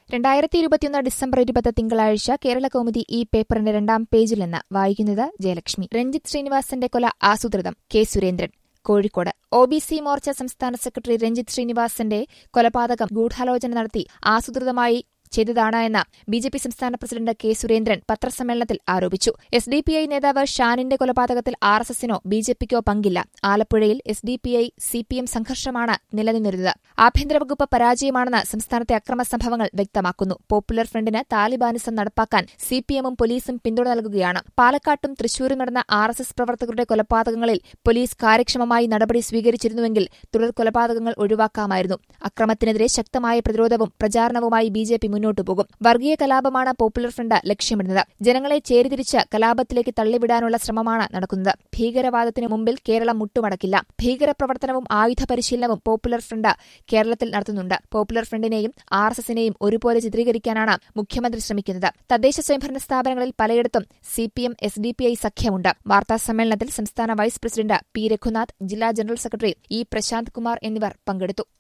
രണ്ടായിരത്തി ഇരുപത്തിയൊന്ന് ഡിസംബർ ഇരുപത് തിങ്കളാഴ്ച കേരള കൗമുദി ഈ പേപ്പറിന്റെ രണ്ടാം പേജിൽ നിന്ന് വായിക്കുന്നത് ജയലക്ഷ്മി രഞ്ജിത്ത് ശ്രീനിവാസന്റെ കൊല ആസൂത്രിതം K Surendran Kozhikode O B C Morcha സംസ്ഥാന സെക്രട്ടറി രഞ്ജിത്ത് ശ്രീനിവാസന്റെ കൊലപാതകം ഗൂഢാലോചന നടത്തി ആസൂത്രിതമായി ചെയ്തതാണ് എന്ന് ബി ജെ പി സംസ്ഥാന പ്രസിഡന്റ് കെ സുരേന്ദ്രൻ പത്രസമ്മേളനത്തിൽ ആരോപിച്ചു എസ് ഡി പി ഐ നേതാവ് ഷാനിന്റെ കൊലപാതകത്തിൽ ആർ എസ് എസിനോ ബി ജെ പിക്കോ പങ്കില്ല ആലപ്പുഴയിൽ S D P I C P M സംഘർഷമാണ് നിലനിന്നിരുന്നത് ആഭ്യന്തര വകുപ്പ് പരാജയമാണെന്ന് സംസ്ഥാനത്തെ അക്രമ സംഭവങ്ങൾ വ്യക്തമാക്കുന്നു പോപ്പുലർ ഫ്രണ്ടിന് താലിബാനിസം നടപ്പാക്കാൻ സി പി എമ്മും പോലീസും പിന്തുണ നൽകുകയാണ് പാലക്കാട്ടും തൃശൂരും നടന്ന ആർ എസ് എസ് പ്രവർത്തകരുടെ കൊലപാതകങ്ങളിൽ പോലീസ് കാര്യക്ഷമമായി നടപടി സ്വീകരിച്ചിരുന്നുവെങ്കിൽ തുടർ കൊലപാതകങ്ങൾ ഒഴിവാക്കാമായിരുന്നു അക്രമത്തിനെതിരെ ശക്തമായ പ്രതിരോധവും പ്രചാരണവുമായി ബി ജെ പി മുന്നോട്ടു പോകും വർഗീയ കലാപമാണ് പോപ്പുലർ ഫ്രണ്ട് ലക്ഷ്യമിടുന്നത് ജനങ്ങളെ ചേരിതിരിച്ച് കലാപത്തിലേക്ക് തള്ളിവിടാനുള്ള ശ്രമമാണ് നടക്കുന്നത് ഭീകരവാദത്തിന് മുമ്പിൽ കേരളം മുട്ടുമടക്കില്ല ഭീകരപ്രവർത്തനവും ആയുധ പരിശീലനവും പോപ്പുലർ ഫ്രണ്ട് കേരളത്തിൽ നടത്തുന്നുണ്ട് പോപ്പുലർ ഫ്രണ്ടിനെയും ആർ എസ് എസിനെയും ഒരുപോലെ ചിത്രീകരിക്കാനാണ് മുഖ്യമന്ത്രി ശ്രമിക്കുന്നത് തദ്ദേശ സ്വയംഭരണ സ്ഥാപനങ്ങളിൽ പലയിടത്തും C P M S D P I സഖ്യമുണ്ട് വാർത്താസമ്മേളനത്തിൽ സംസ്ഥാന വൈസ് പ്രസിഡന്റ് പി രഘുനാഥ് ജില്ലാ general secretary E Prasanth Kumar എന്നിവർ പങ്കെടുത്തു